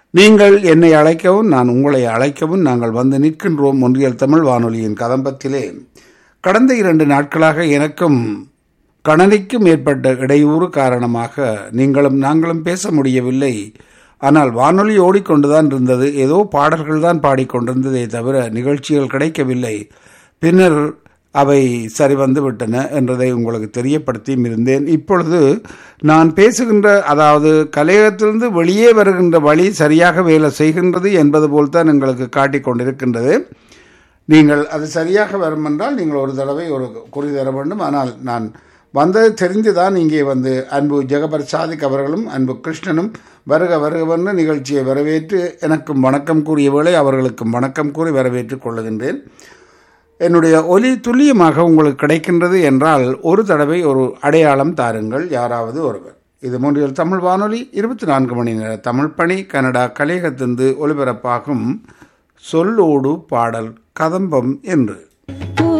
நீங்கள் என்னை அழைக்கவும் நான் உங்களை அழைக்கவும் நாங்கள் வந்து நிற்கின்றோம் ஒன்றியல் தமிழ் வானொலியின் கதம்பத்திலே கடந்த இரண்டு நாட்களாக எனக்கும் கணனிக்கும் ஏற்பட்ட இடையூறு காரணமாக நீங்களும் நாங்களும் பேச முடியவில்லை ஆனால் வானொலி ஓடிக்கொண்டுதான் இருந்தது ஏதோ பாடல்கள் தான் பாடிக்கொண்டிருந்ததே தவிர நிகழ்ச்சிகள் கிடைக்கவில்லை பின்னர் அவை சரி வந்து விட்டன என்றதை உங்களுக்கு தெரியப்படுத்தியும் இருந்தேன் இப்பொழுது நான் பேசுகின்ற அதாவது கலையகத்திலிருந்து வெளியே வருகின்ற வழி சரியாக வேலை செய்கின்றது என்பது போல்தான் எங்களுக்கு காட்டிக் கொண்டிருக்கின்றது நீங்கள் அது சரியாக வரும் என்றால் நீங்கள் ஒரு தடவை ஒரு குறி தர வேண்டும் ஆனால் நான் வந்தது தெரிந்துதான் இங்கே வந்து அன்பு ஜெகபர் சாதிக் அவர்களும் அன்பு கிருஷ்ணனும் வருக வருகவென்று நிகழ்ச்சியை வரவேற்று எனக்கும் வணக்கம் கூறிய வேளை அவர்களுக்கும் வணக்கம் கூறி வரவேற்றுக் கொள்ளுகின்றேன் என்னுடைய ஒலி துல்லியமாக உங்களுக்கு கிடைக்கின்றது என்றால் ஒரு தடவை ஒரு அடையாளம் தாருங்கள் யாராவது ஒருவர் இது மூன்றில் தமிழ் வானொலி இருபத்தி நான்கு மணி நேர தமிழ் பணி கனடா கலையகத்திலிருந்து ஒலிபரப்பாகும் சொல்லோடு பாடல் கதம்பம் என்று